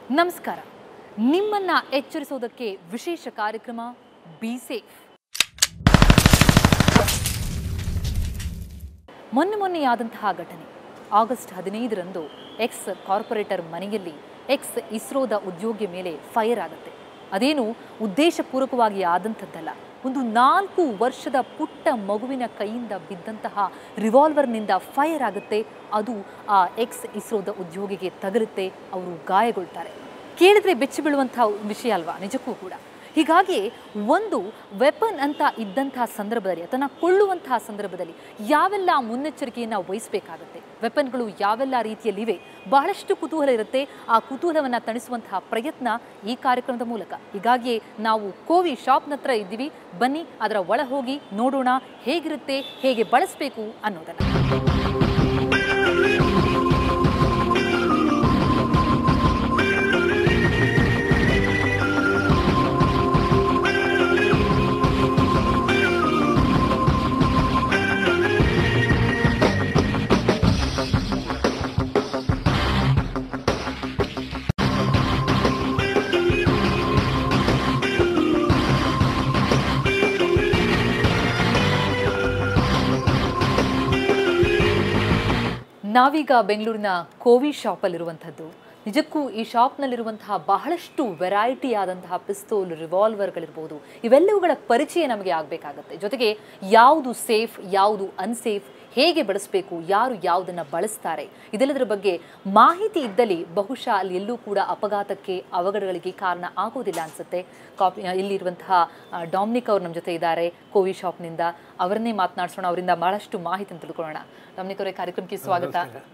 ನಮಸ್ಕಾರ ನಿಮ್ಮನ್ನ ಎಚ್ಚರಿಸೋದಕ್ಕೆ ವಿಶೇಷ ಕಾರ್ಯಕ್ರಮ ಬಿ ಸೇಫ್ ಮೊನ್ನೆ ಮೊನ್ನೆಯಾದಂತಹ ಘಟನೆ ಆಗಸ್ಟ್ ಹದಿನೈದರಂದು ಎಕ್ಸ್ ಕಾರ್ಪೊರೇಟರ್ ಮನೆಯಲ್ಲಿ ಎಕ್ಸ್ ಇಸ್ರೋದ ಉದ್ಯೋಗಿ ಮೇಲೆ ಫೈರ್ ಆಗುತ್ತೆ ಅದೇನು ಉದ್ದೇಶಪೂರ್ವಕವಾಗಿ ಆದಂಥದ್ದಲ್ಲ ಒಂದು ನಾಲ್ಕು ವರ್ಷದ ಪುಟ್ಟ ಮಗುವಿನ ಕೈಯಿಂದ ಬಿದ್ದಂತಹ ರಿವಾಲ್ವರ್ನಿಂದ ಫೈರ್ ಆಗುತ್ತೆ ಅದು ಆ ಎಕ್ಸ್ ಇಸ್ರೋದ ಉದ್ಯೋಗಿಗೆ ತಗಲುತ್ತೆ ಅವರು ಗಾಯಗೊಳ್ತಾರೆ ಕೇಳಿದ್ರೆ ಬೆಚ್ಚಿ ಬೀಳುವಂತಹ ವಿಷಯ ಅಲ್ವಾ ನಿಜಕ್ಕೂ ಕೂಡ ಹೀಗಾಗಿ ಒಂದು ವೆಪನ್ ಅಂತ ಇದ್ದಂತಹ ಸಂದರ್ಭದಲ್ಲಿ ಅದನ್ನು ಕೊಳ್ಳುವಂತಹ ಸಂದರ್ಭದಲ್ಲಿ ಯಾವೆಲ್ಲ ಮುನ್ನೆಚ್ಚರಿಕೆಯನ್ನು ವಹಿಸಬೇಕಾಗತ್ತೆ ವೆಪನ್ಗಳು ಯಾವೆಲ್ಲ ರೀತಿಯಲ್ಲಿವೆ ಬಹಳಷ್ಟು ಕುತೂಹಲ ಇರುತ್ತೆ ಆ ಕುತೂಹಲವನ್ನು ತಣಿಸುವಂತಹ ಪ್ರಯತ್ನ ಈ ಕಾರ್ಯಕ್ರಮದ ಮೂಲಕ ಹೀಗಾಗಿ ನಾವು ಕೋವಿ ಶಾಪ್ನ ಹತ್ರ ಇದ್ದೀವಿ ಬನ್ನಿ ಅದರ ಒಳ ಹೋಗಿ ನೋಡೋಣ ಹೇಗಿರುತ್ತೆ ಹೇಗೆ ಬಳಸಬೇಕು ಅನ್ನೋದನ್ನು ನಾವೀಗ ಬೆಂಗಳೂರಿನ ಕೋವಿ ಶಾಪಲ್ಲಿರುವಂಥದ್ದು ನಿಜಕ್ಕೂ ಈ ಶಾಪ್ನಲ್ಲಿರುವಂತಹ ಬಹಳಷ್ಟು ವೆರೈಟಿ ಆದಂತಹ ಪಿಸ್ತೂಲ್ ರಿವಾಲ್ವರ್ಗಳಿರ್ಬೋದು ಇವೆಲ್ಲವುಗಳ ಪರಿಚಯ ನಮಗೆ ಆಗಬೇಕಾಗತ್ತೆ ಜೊತೆಗೆ ಯಾವುದು ಸೇಫ್ ಯಾವುದು ಅನ್ಸೇಫ್ ಹೇಗೆ ಬಳಸಬೇಕು ಯಾರು ಯಾವುದನ್ನು ಬಳಸ್ತಾರೆ ಇದೆಲ್ಲದರ ಬಗ್ಗೆ ಮಾಹಿತಿ ಇದ್ದಲ್ಲಿ ಬಹುಶಃ ಅಲ್ಲಿ ಎಲ್ಲೂ ಕೂಡ ಅಪಘಾತಕ್ಕೆ ಅವಘಡಗಳಿಗೆ ಕಾರಣ ಆಗೋದಿಲ್ಲ ಅನ್ಸುತ್ತೆ ಕಾಪಿ ಇಲ್ಲಿರುವಂತಹ ಆ, ಡಾಮ್ನಿಕ್ ಅವ್ರು ನಮ್ಮ ಜೊತೆ ಇದ್ದಾರೆ ಕೋವಿ ಶಾಪ್ನಿಂದ ಅವರನ್ನೇ ಮಾತನಾಡಿಸೋಣ ಅವರಿಂದ ಬಹಳಷ್ಟು ಮಾಹಿತಿಯನ್ನು ತಿಳ್ಕೊಳ್ಳೋಣ ಡಾಮ್ನಿಕ್ ಅವರೇ ಕಾರ್ಯಕ್ರಮಕ್ಕೆ ಸ್ವಾಗತ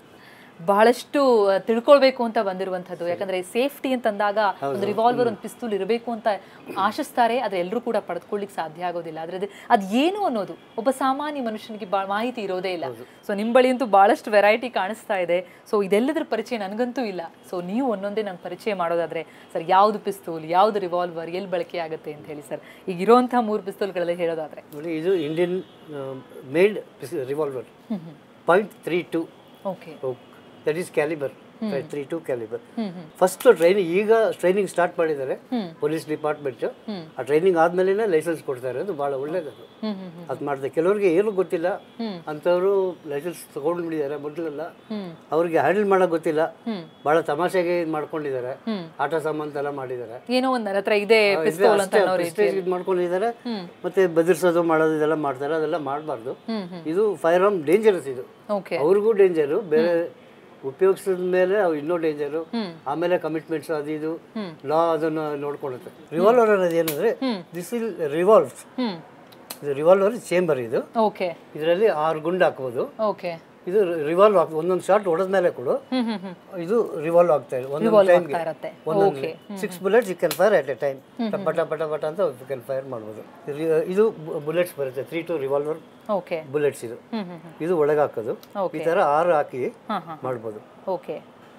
ಬಹಳಷ್ಟು ಆ, ತಿಳ್ಕೊಳ್ಬೇಕು ಅಂತ ಬಂದಿರುವಂಥದ್ದು ಯಾಕಂದ್ರೆ ಸೇಫ್ಟಿ ಅಂತಂದಾಗ ಒಂದು ರಿವಾಲ್ವರ್ ಒಂದು ಪಿಸ್ತೂಲ್ ಇರಬೇಕು ಅಂತ ಆಶಿಸ್ತಾರೆ ಆದ್ರೆ ಎಲ್ಲರೂ ಕೂಡ ಪಡೆದುಕೊಳ್ಳಿಕ್ಕೆ ಸಾಧ್ಯ ಆಗೋದಿಲ್ಲ ಆದ್ರೆ ಅದು ಅದು ಏನು ಅನ್ನೋದು ಒಬ್ಬ ಸಾಮಾನ್ಯ ಮನುಷ್ಯನಿಗೆ ಬಾ ಮಾಹಿತಿ ಇರೋದೇ ಇಲ್ಲ ಸೊ ನಿಮ್ಮ ಬಳಿ ಅಂತೂ ಬಹಳಷ್ಟು ವೆರೈಟಿ ಕಾಣಿಸ್ತಾ ಇದೆ ಸೊ ಇದೆಲ್ಲದರ ಪರಿಚಯ ನನಗಂತೂ ಇಲ್ಲ ಸೊ ನೀವು ಒಂದೊಂದೇ ನಂಗೆ ಪರಿಚಯ ಮಾಡೋದಾದ್ರೆ ಸರ್ ಯಾವುದು ಪಿಸ್ತೂಲ್ ಯಾವುದು ರಿವಾಲ್ವರ್ ಎಲ್ಲಿ ಬಳಕೆ ಆಗುತ್ತೆ ಅಂತ ಹೇಳಿ ಸರ್ ಈಗ ಇರುವಂತಹ ಮೂರು ಪಿಸ್ತೂಲ್ಗಳಲ್ಲಿ ಹೇಳೋದಾದ್ರೆ ನೋಡಿ ಇದು Indian made revolver point three two okay that is calibre three two calibre first training ಈಗ ಟ್ರೈನಿಂಗ್ ಸ್ಟಾರ್ಟ್ ಮಾಡಿದ್ದಾರೆ ಪೊಲೀಸ್ ಡಿಪಾರ್ಟ್ಮೆಂಟ್ ಆ ಟ್ರೈನಿಂಗ್ ಆದ್ಮೇಲೆ ಲೈಸೆನ್ಸ್ ಕೊಡ್ತಾ ಇರೋದು ಭಾಳ ಒಳ್ಳೇದದು ಹ್ಮ್ ಹ್ಮ್ ಅದು ಮಾಡಿದೆ ಕೆಲವ್ರಿಗೆ ಏನು ಗೊತ್ತಿಲ್ಲ ಅಂಥವ್ರು ಲೈಸೆನ್ಸ್ ತಗೊಂಡು ಬಿಟ್ಟಿದ್ದಾರೆ ಮೊದಲೆಲ್ಲ ಅವ್ರಿಗೆ ಹ್ಯಾಂಡಲ್ ಮಾಡೋಕೆ ಗೊತ್ತಿಲ್ಲ ಭಾಳ ತಮಾಷೆಗೆ ಇದು ಮಾಡ್ಕೊಂಡಿದ್ದಾರೆ ಆಟ ಸಾಮಾನು ಎಲ್ಲ ಮಾಡಿದ್ದಾರೆ ಏನೋ ಒಂದು ನನ್ನ ಹತ್ರ ಇದೆ ಪಿಸ್ತೂಲ್ ಅಂತ ಅನ್ನೋ ರೀತಿ ಪ್ರೆಸ್ಟೇಜ್ ಇದು ಮಾಡ್ಕೊಂಡಿದ್ದಾರೆ ಮತ್ತೆ ಬೆದರ್ಸೋದು ಮಾಡೋದು ಇದೆಲ್ಲ ಮಾಡ್ತಾರೆ ಅದೆಲ್ಲ ಮಾಡಬಾರ್ದು ಇದು ಫೈರ್ ಆರ್ಮ್ ಡೇಂಜರಸ್ ಇದು ಓಕೆ ಅವ್ರಿಗೂ ಡೇಂಜರು ಬೇರೆ ಉಪಯೋಗಿಸಿದ ಮೇಲೆ ಅವು ಇನ್ನೂ ಡೇಂಜರು ಆಮೇಲೆ ಕಮಿಟ್ಮೆಂಟ್ಸ್ ಅದು ಇದು ಲಾ ಅದನ್ನು ನೋಡ್ಕೊಳ್ಳುತ್ತೆ ರಿವಾಲ್ವರ್ ಅನ್ನೋದು ಏನಂದ್ರೆ ದಿಸ್ ಇಲ್ ರಿವಾಲ್ವ್ಸ್ ಹ್ಮ್ ಇದು ರಿವಾಲ್ವರ್ ಚೇಂಬರ್ ಇದು ಓಕೆ ಇದರಲ್ಲಿ ಆರು ಗುಂಡು ಹಾಕ್ಬೋದು ಓಕೆ ಇದು ರಿವಾಲ್ವ್ ಹಾಕ್ ಒಂದೊಂದು ಶಾಟ್ ಹೊಡೆದ ಮೇಲೆ ಕೂಡ ಹ್ಮ್ ಹಮ್ ಹಮ್ ಇದು ರಿವಾಲ್ವ್ ಆಗ್ತಾ ಇದೆ ಒಂದೊಂದು Revolve ಟೈಮ್ಗೆ ಆಗ್ತಾ ಇರತ್ತೆ. ಒಂದೊಂದು six bullets you can fire at a time ಪಟ ಪಟ ಪಟ ಅಂತ ಯು ಕ್ಯಾನ್ ಫೈರ್ ಮಾಡ್ಬೋದು ಇದು- ಇದು ಬುಲೆಟ್ಸ್ ಬರುತ್ತೆ three two revolver okay bullets ಇದು ಹ್ಮ್ ಹಮ್ ಹಮ್ ಇದು ಒಳಗೆ ಹಾಕೋದು Okay. ಈ ಥರ ಆರು ಹಾಕಿ ಹಾ ಹಾ ಮಾಡ್ಬೋದು ಓಕೆ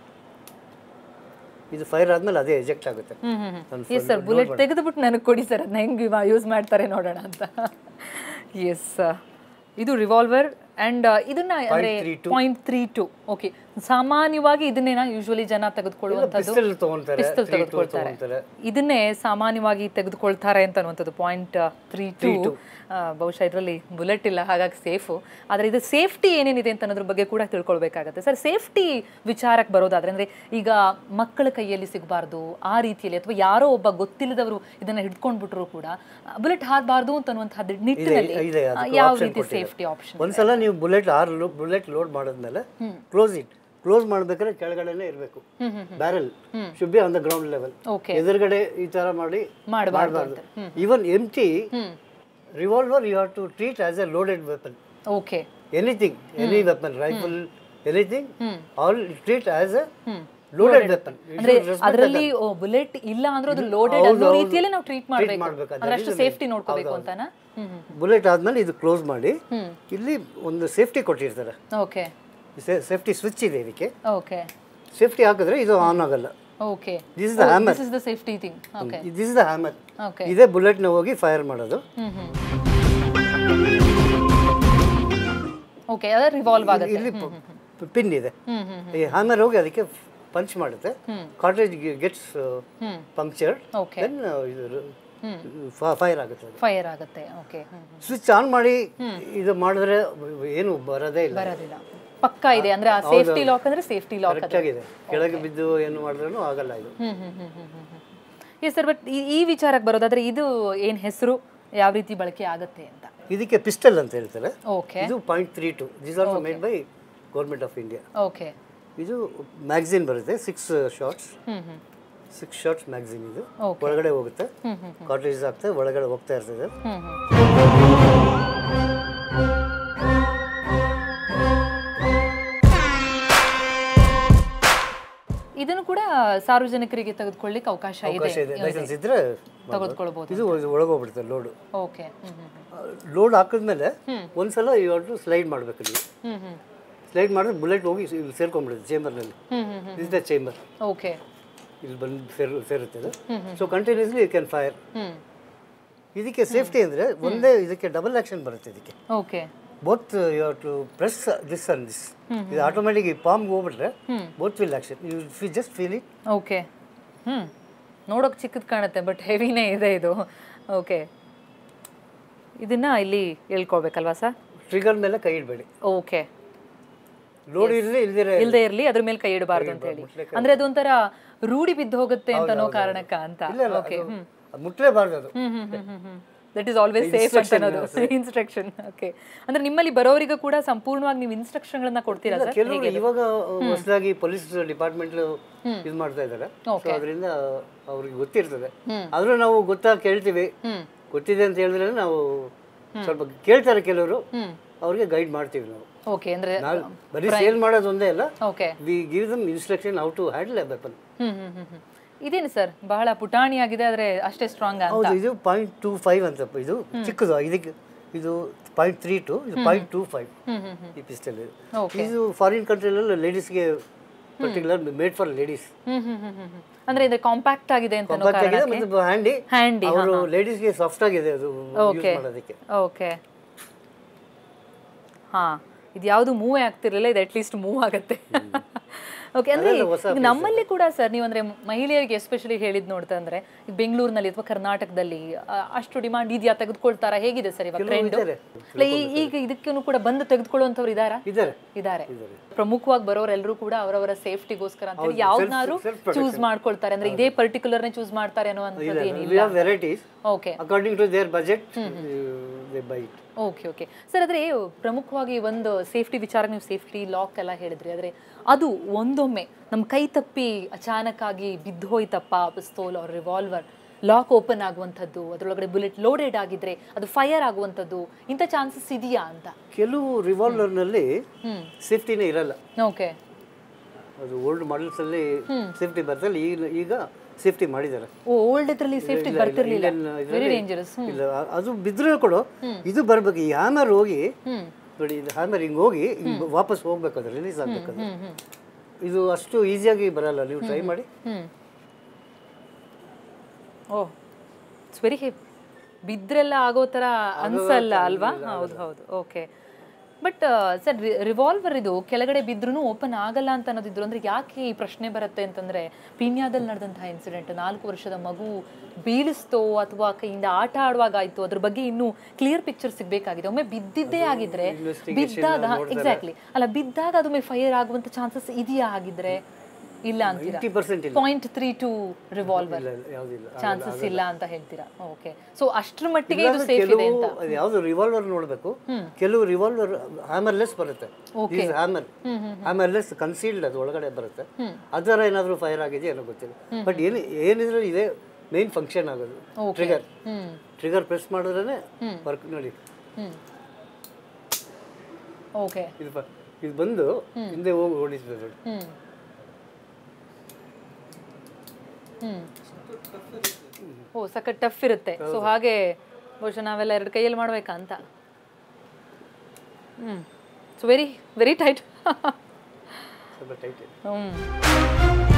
ಇದು ಫೈರ್ ಆದ್ಮೇಲೆ ಅದೇ ಎಜೆಕ್ಟ್ ಆಗುತ್ತೆ ಹ್ಮ್ ಹಮ್ ಹಮ್ ನಾನು ಎಸ್ ಸರ್ ಬುಲೆಟ್ ತೆಗೆದುಬಿಟ್ಟು ನನಗೆ ಕೊಡಿ ಸರ್ ಅದನ್ನ ಹೆಂಗೆ ಯೂಸ್ ಮಾಡ್ತಾರೆ ನೋಡೋಣ ಅಂತ ಎಸ್ ಇದು ರಿವಾಲ್ವರ್ ಅಂಡ್ ಇದನ್ನ ಅಂದ್ರೆ ಪಾಯಿಂಟ್ ತ್ರೀ ಟು ಓಕೆ ಸಾಮಾನ್ಯವಾಗಿ ಇದನ್ನೇ ಯೂಶುವಲಿ ಜನ ತೆಗೆದುಕೊಳ್ಳುವಂಥದ್ದು ಪಿಸ್ಟಲ್ ತಗೊಂತಾರೆ ಪಿಸ್ತಲ್ ತೆಗೆದುಕೊಳ್ತಾರೆ ತಗೊಂತಾರೆ ಇದನ್ನೇ ಸಾಮಾನ್ಯವಾಗಿ ತೆಗೆದುಕೊಳ್ತಾರೆ ಅಂತ ಅನ್ನುವಂಥದ್ದು ಪಾಯಿಂಟ್ ತ್ರೀ ಟು ಬಹುಶಃ ಇದರಲ್ಲಿ ಬುಲೆಟ್ ಇಲ್ಲ ಹಾಗಾಗಿ ಸೇಫು ಆದರೆ ಇದು ಸೇಫ್ಟಿ ಏನೇನಿದೆ ಅಂತ ಅನ್ನೋದ್ರ ಬಗ್ಗೆ ಕೂಡ ತಿಳ್ಕೊಳ್ಬೇಕಾಗತ್ತೆ ಸರ್ ಸೇಫ್ಟಿ ವಿಚಾರಕ್ಕೆ ಬರೋದಾದ್ರೆ ಅಂದ್ರೆ ಈಗ ಮಕ್ಕಳ ಕೈಯಲ್ಲಿ ಸಿಗಬಾರ್ದು ಆ ರೀತಿಯಲ್ಲಿ ಅಥವಾ ಯಾರೋ ಒಬ್ಬ ಗೊತ್ತಿಲ್ಲದವರು ಇದನ್ನ ಹಿಡ್ಕೊಂಡ್ಬಿಟ್ರು ಕೂಡ ಬುಲೆಟ್ ಹಾರಬಾರ್ದು ಅಂತ ಅನ್ನುವಂಥದ್ದು ನಿಟ್ಟಿನಲ್ಲಿ ಇದೆ, ಆ, ಅದಕ್ಕೆ ಯಾವ option ರೀತಿ ಸೇಫ್ಟಿ ಆಪ್ಷನ್ ಒಂದ್ಸಲ ನೀವು ಬುಲೆಟ್ ಆರು ಬುಲೆಟ್ ಲೋಡ್ ಮಾಡಿದ್ಮೇಲೆ ಕ್ಲೋಸ್ ಇಟ್ ಕ್ಲೋಸ್ ಮಾಡ್ಬೇಕಾದ್ರೆ ಕೆಳಗಡೆನೆ ಇರಬೇಕು barrel should be on the ground level okay ಎದುರುಗಡೆ ಈ ತರ ಮಾಡಿ ಮಾಡಬಾರ್ದು ಮಾಡಬಾರ್ದು even empty revolver you have to treat as a loaded weapon okay anything any weapon rifle anything all treat as a loaded weapon ಅಂದ್ರೆ ಅದರಲ್ಲಿ bullet ಇಲ್ಲ ಅಂದ್ರೆ ಅದು ಲೋಡೆಡ್ ಅನ್ನೋ ರೀತಿಯಲ್ಲಿ ನಾವು ಟ್ರೀಟ್ ಮಾಡ್ಬೇಕು ಮಾಡ್ಬೇಕು. ಅದು ಅಂದ್ರೆ ಅಷ್ಟು ಸೇಫ್ಟಿ ನೋಡ್ಕೋಬೇಕು ಅಂತಾನಾ ಹ್ಮ್ ಬುಲೆಟ್ ಆದ್ಮೇಲೆ ಇದು ಕ್ಲೋಸ್ ಮಾಡಿ ಇಲ್ಲಿ ಒಂದು ಸೇಫ್ಟಿ ಕೊಟ್ಟಿರ್ತಾರೆ ಓಕೆ ಸೇಫ್ಟಿ ಸ್ವಿಚ್ ಇದೆ ಇದಕ್ಕೆ ಓಕೆ ಸೇಫ್ಟಿ ಹಾಕಿದ್ರೆ ಇದು ಆನ್ ಆಗಲ್ಲ okay this is the hammer this is the safety thing okay this is the hammer okay ಇದೇ ಬುಲೆಟ್ನ ಹೋಗಿ ಫೈರ್ ಮಾಡೋದು ಹ್ಮ್ ಹ್ಮ್ ಓಕೆ ಅದ ರಿವಾಲ್ವ್ ಆಗುತ್ತೆ ಇಲ್ಲಿ ಪಿನ್ ಇದೆ ಹ್ಮ್ ಹ್ಮ್ ಈ ಹ್ಯಾಮರ್ ಹೋಗಿ ಅದಕ್ಕೆ ಪಂಚ್ ಮಾಡುತ್ತೆ cartridge gets hmm punctured okay then ಇದು ಫೈರ್ ಆಗುತ್ತೆ ಅದು ಫೈರ್ ಆಗುತ್ತೆ ಓಕೆ ಸ್ವಿಚ್ ಆನ್ ಮಾಡಿ ಇದು ಮಾಡಿದ್ರೆ ಏನು ಬರೋದೇ ಇಲ್ಲ ಬರೋದಿಲ್ಲ ಪಕ್ಕ ಇದೆ ಅಂದ್ರೆ ಆ ಸೇಫ್ಟಿ ಲಾಕ್ ಅಂದ್ರೆ ಸೇಫ್ಟಿ ಲಾಕ್ ಕರೆಕ್ಟ್ ಆಗಿದೆ ಕೆಳಗೆ ಬಿದ್ದು ಏನು ಮಾಡಿದ್ರೂ ಆಗಲ್ಲ ಇದು hmm hmm hmm hmm hmm yes sir but ಈ ವಿಚಾರಕ್ಕೆ ಬರೋದಾದ್ರೆ ಇದು ಏನ್ ಹೆಸರು ಯಾವ ರೀತಿ ಬಳಕೆ ಆಗುತ್ತೆ ಅಂತ ಇದಕ್ಕೆ ಪಿಸ್ಟಲ್ ಅಂತ ಹೇಳ್ತಾರೆ ಓಕೆ ಇದು point three two this also made by government of India okay ಇದು ಮ್ಯಾಗ್ಝಿನ್ ಬರುತ್ತೆ six shots hmm hmm six shots magazine ಇದು Okay. ಒಳಗಡೆ ಹೋಗುತ್ತೆ ಹ್ಮ್ ಹ್ಮ್ ಕಾಟ್ರೇಜ್ ಆಗ್ತದೆ ಒಳಗಡೆ ಹೋಗ್ತಾ ಇರ್ತದೆ ಹ್ಮ್ ಹ್ಮ್ ಇದನ್ನು ಕೂಡ ಸಾರ್ವಜನಿಕರಿಗೆ ತೆಗೆದುಕೊಳ್ಳಿಕ್ಕೆ ಅವಕಾಶ ಇದೆ ಅವಕಾಶ ಇದೆ ಲೈಸೆನ್ಸ್ ಇದ್ರೆ ತೆಗೆದುಕೊಳ್ಬಹುದು ಇದು ಒಳಗೋಗ್ಬಿಡುತ್ತೆ load okay hmm hmm load ಹಾಕಿದ್ಮೇಲೆ ಒಂದ್ಸಲ ಇವಾಗ ಸ್ಲೈಡ್ ಮಾಡಬೇಕು ನೀವು ಹ್ಮ್ ಹ್ಮ್ ಸ್ಲೈಡ್ ಮಾಡಿದ್ರೆ ಬುಲೆಟ್ ಹೋಗಿ ಇಲ್ಲಿ ಸೇರ್ಕೊಂಡ್ಬಿಡುತ್ತೆ ಚೇಂಬರ್ನಲ್ಲಿ hmm hmm hmm is the chamber okay ಇಲ್ಲಿ ಬಂದು ಸೇರು ಸೇರುತ್ತೆ ಅದು so continuously you can fire hmm ಇದಕ್ಕೆ ಸೇಫ್ಟಿ ಅಂದರೆ ಒಂದೇ ಇದಕ್ಕೆ ಡಬಲ್ ಆಕ್ಷನ್ ಬರುತ್ತೆ ಇದಕ್ಕೆ okay both you to press this and this ಇದು ಆಟೋಮೆಟಿಕ್ ಈ ಪಾಮ್ಗೆ ಹೋಗ್ಬಿಟ್ರೆ ಬೋತ್ ವಿಲ್ ಆಕ್ಷನ್ ಯು ಫಿ just feel it okay hmm ನೋಡೋಕೆ ಚಿಕ್ಕದು ಕಾಣುತ್ತೆ ಬಟ್ ಹೆವಿನೇ ಇದೆ ಇದು ಓಕೆ ಇದನ್ನ ಇಲ್ಲಿ ಹೇಳ್ಕೊಳ್ಬೇಕಲ್ವಾ ಸರ್ ಟ್ರಿಗರ್ ಮೇಲೆ ಕೈ ಇಡಬೇಡಿ ಓಕೆ ಲೋಡ್ ಇರಲಿ ಇಲ್ದಿರ ಇಲ್ದೇ ಇರ್ಲಿ ಅದ್ರ ಮೇಲೆ ಕೈ ಇಡಬಾರ್ದು ಅಂತ ಹೇಳಿ ಅಂದ್ರೆ ಅದೊಂಥರ ರೂಢಿ ಬಿದ್ದು ಹೋಗುತ್ತೆ ಅಂತ ಅನ್ನೋ ಕಾರಣಕ್ಕ ಅಂತ ಓಕೆ ಹ್ಮ್ ಮುಟ್ಲೇಬಾರ್ದು ಅದು hmm hmm hmm hmm that is always safe ಅಂತ ಅನ್ನೋದು ಇನ್ಸ್ಟ್ರಕ್ಷನ್ ಓಕೆ ಅಂದ್ರೆ ನಿಮ್ಮಲ್ಲಿ ಬರೋರಿಗೂ ಕೂಡ ಸಂಪೂರ್ಣವಾಗಿ ನೀವು ಇನ್ಸ್ಟ್ರಕ್ಷನ್ಗಳನ್ನ ಕೊಡ್ತೀರಾ ಸರ್ ಕೆಲವರು ಇವಾಗ ಹೊಸದಾಗಿ ಪೊಲೀಸ್ ಡಿಪಾರ್ಟ್ಮೆಂಟ್ ಇದು ಮಾಡ್ತಾ ಇದ್ದಾರೆ ಸೊ ಅದರಿಂದ ಅವ್ರಿಗೆ ಗೊತ್ತಿರ್ತದೆ ಆದ್ರೂ ನಾವು ಗೊತ್ತಾಗಿ ಕೇಳ್ತೀವಿ ಹ್ಮ್ ಗೊತ್ತಿದೆ ಅಂತ ಹೇಳಿದ್ರೆ ನಾವು ಸ್ವಲ್ಪ ಕೇಳ್ತಾರೆ ಕೆಲವರು ಹ್ಮ್ ಅವ್ರಿಗೆ ಗೈಡ್ ಮಾಡ್ತೀವಿ ನಾವು ಓಕೆ ಅಂದ್ರೆ ನಾವು ಬರೀ ಸೇಲ್ ಮಾಡೋದು ಒಂದೇ ಅಲ್ಲ okay we give them instruction how to handle a weapon hmm hmm hmm hmm ಇದೇನು ಸರ್ ಬಹಳ ಪುಟಾಣಿಯಾಗಿದೆ ಆದ್ರೆ ಅಷ್ಟೇ ಸ್ಟ್ರಾಂಗ್ ಅಂತ ಹೌದು ಇದು ಪಾಯಿಂಟ್ ಟೂ ಫೈವ್ ಅಂತ ಇದು ಚಿಕ್ಕದು ಇದಕ್ಕೆ ಇದು ಪಾಯಿಂಟ್ ತ್ರೀ ಟು ಇದು point two five hmm hmm hmm ಈ ಪಿಸ್ಟಲ್ ಇದು Okay. ಇದು ಫಾರಿನ್ ಕಂಟ್ರಿಲೆಲ್ಲ ಲೇಡೀಸ್ಗೆ particular made for ladies hmm hmm hmm hmm hmm. ಅಂದ್ರೆ ಇದು ಕಾಂಪ್ಯಾಕ್ಟ್ ಆಗಿದೆ ಅಂತ ಅನ್ನೋ ಕಾಂಪ್ಯಾಕ್ಟ್ ಆಗಿದೆ ಕಾರಣಕ್ಕೆ ಮತ್ತು ಹ್ಯಾಂಡಿ ಹ್ಯಾಂಡಿ ಅವರು ಲೇಡೀಸ್ಗೆ ಸಾಫ್ಟ್ ಆಗಿದೆ ಅದು ಯೂಸ್ Okay. ಮಾಡೋದಕ್ಕೆ ಓಕೆ ಹಾ ಇದು ಯಾವುದು ಮೂವೇ ಆಗ್ತಿರ್ಲಿಲ್ಲ ಇದು ಅಟ್ಲೀಸ್ಟ್ ಮೂವ್ ಆಗುತ್ತೆ ಓಕೆ ಅಂದ್ರೆ ಅದೆಲ್ಲ ಹೊಸ ಈಗ ನಮ್ಮಲ್ಲಿ ಕೂಡ ಸರ್ ನೀವು ಅಂದ್ರೆ ಮಹಿಳೆಯರಿಗೆ ಎಸ್ಪೆಷಲಿ ಹೇಳಿದ್ ನೋಡ್ತಾ ಅಂದ್ರೆ ಈಗ ಬೆಂಗಳೂರಿನಲ್ಲಿ ಅಥವಾ ಕರ್ನಾಟಕದಲ್ಲಿ ಆ, ಅಷ್ಟು ಡಿಮಾಂಡ್ ಇದೆಯಾ ತೆಗೆದುಕೊಳ್ತಾರಾ ಹೇಗಿದೆ ಸರ್ ಇವಾಗ ಟ್ರೆಂಡ್ ಇದ್ದಾರೆ. ಈಗ ಇದಕ್ಕೂ ಕೂಡ ಬಂದು ತೆಗೆದುಕೊಳ್ಳುವಂಥವ್ರು ಇದಾರಾ ಇದ್ದಾರೆ ಇದಾರೆ ಪ್ರಮುಖವಾಗಿ ಬರೋರೆಲ್ಲರೂ ಕೂಡ ಅವರವರ ಸೇಫ್ಟಿಗೋಸ್ಕರ ಅಂತ ಹೇಳಿ ಯಾವ್ದನ್ನಾರು ಚೂಸ್ ಮಾಡ್ಕೊಳ್ತಾರೆ ಅಂದ್ರೆ ಇದೇ ಪರ್ಟಿಕ್ಯುಲರ್ನೇ ಚೂಸ್ ಮಾಡ್ತಾರೆ ಅನ್ನುವಂಥದ್ದು ಏನಿಲ್ಲ we have varieties okay according to their budget they buy it okay okay sir ಆದರೆ ಪ್ರಮುಖವಾಗಿ ಒಂದು ಸೇಫ್ಟಿ ವಿಚಾರ ನೀವು ಸೇಫ್ಟಿ ಲಾಕ್ ಎಲ್ಲ ಹೇಳಿದ್ರಿ ಆದರೆ ಅದು ಒಂದೊಮ್ಮೆ ನಮ್ಮ ಕೈ ತಪ್ಪಿ ಅಚಾನಕ್ ಆಗಿ ಬಿದ್ದು ಹೋಯ್ತಪ್ಪ ಪಿಸ್ತೋಲ್ ಅವ್ರ ರಿವಾಲ್ವರ್ ಲಾಕ್ ಓಪನ್ ಆಗುವಂಥದ್ದು ಅದರೊಳಗಡೆ ಬುಲೆಟ್ ಲೋಡೆಡ್ ಆಗಿದ್ರೆ ಅದು ಫೈರ್ ಆಗುವಂಥದ್ದು ಇಂಥ ಚಾನ್ಸಸ್ ಇದೆಯಾ ಅಂತ ಕೆಲವು ರಿವಾಲ್ವರ್ನಲ್ಲಿ ಸೇಫ್ಟಿನೇ ಇರಲ್ಲ ಓಕೆ ಅದು ಓಲ್ಡ್ ಮಾಡಲ್ಸಲ್ಲಿ ಸೇಫ್ಟಿ ಬರ್ತಲ್ಲ ಈಗ ಈಗ ಸೇಫ್ಟಿ ಮಾಡಿದ್ದಾರೆ ಓ ಓಲ್ಡ್ ಇದ್ರಲ್ಲಿ ಸೇಫ್ಟಿ ಬರ್ತಿರ್ಲಿಲ್ಲ Indian ವೆರಿ ಇದ್ರಲ್ಲಿ ಡೇಂಜರಸ್ ಇಲ್ಲ ಅ- ಅದು ಬಿದ್ದರೂ ಕೂಡ ಇದು ಬರ್ಬೇಕು ಈ ಹ್ಯಾಮರ್ ಹೋಗಿ ಹ್ಮ್ ನೋಡಿ ಇದು ಹ್ಯಾಮರ್ ಹಿಂಗೆ ಹೋಗಿ ಹಿಂಗ್ ವಾಪಸ್ ಹೋಗ್ಬೇಕು ಅದು ರಿಲೀಸ್ ಆಗ್ಬೇಕು ಅದು ಹ್ಮ್ ಹ್ಮ್ ಇದು ಅಷ್ಟು ಈಸಿಯಾಗಿ ಬರಲ್ಲ ನೀವು ಟ್ರೈ ಮಾಡಿ hmm oh it's very heavy ಬಿದ್ರೆಲ್ಲ ಆಗೋ ಥರ ಅನ್ಸಲ್ಲ ಅಲ್ವಾ ಹೌದು ಹೌದು ಓಕೆ ಬಟ್ ಸರ್ ರಿವಾಲ್ವರ್ ಇದು ಕೆಳಗಡೆ ಬಿದ್ರೂ ಓಪನ್ ಆಗಲ್ಲ ಅಂತ ಅನ್ನೋದಿದ್ರು ಅಂದ್ರೆ ಯಾಕೆ ಈ ಪ್ರಶ್ನೆ ಬರುತ್ತೆ ಅಂತಂದ್ರೆ ಪೀಣ್ಯಾದಲ್ಲಿ ನಡೆದಂತಹ ಇನ್ಸಿಡೆಂಟ್ ನಾಲ್ಕು ವರ್ಷದ ಮಗು ಬೀಳಿಸ್ತೋ ಅಥವಾ ಕೈಯಿಂದ ಆಟ ಆಡುವಾಗ ಆಯ್ತು ಅದ್ರ ಬಗ್ಗೆ ಇನ್ನೂ ಕ್ಲಿಯರ್ ಪಿಕ್ಚರ್ ಸಿಗ್ಬೇಕಾಗಿದೆ ಒಮ್ಮೆ ಬಿದ್ದಿದ್ದೇ ಆಗಿದ್ರೆ ಬಿದ್ದಾಗ ಎಕ್ಸಾಕ್ಟ್ಲಿ ಅಲ್ಲ ಬಿದ್ದಾಗ ಅದು ಮೇಲೆ ಫೈರ್ ಆಗುವಂತ ಚಾನ್ಸಸ್ ಇದೆಯಾ ಆಗಿದ್ರೆ ಇಲ್ಲ ಅಂತೀರಾ ಏಯ್ಟಿ ಪರ್ಸೆಂಟ್ ಇಲ್ಲ ಪಾಯಿಂಟ್ ತ್ರೀ ಟು ರಿವಾಲ್ವರ್ ಇಲ್ಲ ಇಲ್ಲ, ಯಾವುದಿಲ್ಲ ಚಾನ್ಸಸ್ ಇಲ್ಲ ಅಂತ ಹೇಳ್ತೀರಾ ಓಕೆ ಸೊ ಅಷ್ಟ್ರ ಮಟ್ಟಿಗೆ ಇದು ಇಲ್ಲಾಂದ್ರೆ ಸೇಫ್ ಇದೆ ಕೆಲವು ಅಂತ ಅದು ಯಾವುದು ರಿವಾಲ್ವರ್ ನೋಡಬೇಕು ಕೆಲವು ರಿವಾಲ್ವರ್ ಹ್ಯಾಮರ್ಲೆಸ್ ಬರುತ್ತೆ ಹ್ಯಾಮರ್ ಹ್ಯಾಮರ್ಲೆಸ್ ಕನ್ಸೀಲ್ಡ್ ಅದು ಒಳಗಡೆ ಬರುತ್ತೆ ಅದರ ಏನಾದರೂ ಫೈರ್ ಆಗಿದೆ ಏನೋ ಗೊತ್ತಿಲ್ಲ ಬಟ್ ಏನು ಏನಿದ್ರೆ ಇದೆ ಮೇನ್ ಫಂಕ್ಷನ್ ಆಗೋದು ಟ್ರಿಗರ್ ಹ್ಮ್ ಟ್ರಿಗರ್ ಪ್ರೆಸ್ ಮಾಡಿದ್ರೆ ವರ್ಕ್ ನೋಡಿ ಹ್ಮ್ ಓಕೆ ಇದು ಬ- ಇದು ಬಂದು ಹಿಂದೆ ಹೋಗಿ ಓಡಿಸ್ಬೇಕು ನೋಡಿ ಹ್ಮ್ ಹ್ಮ್ ಓ ಸಖತ್ ಟಫ್ ಇರುತ್ತೆ ಸೊ ಹಾಗೆ ಬಹುಶಃ ನಾವೆಲ್ಲ ಎರಡು ಕೈಯಲ್ಲಿ ಮಾಡ್ಬೇಕಾ ಅಂತ hmm so very very tight ಸ್ವಲ್ಪ ಟೈಟ್ ಹ್ಮ್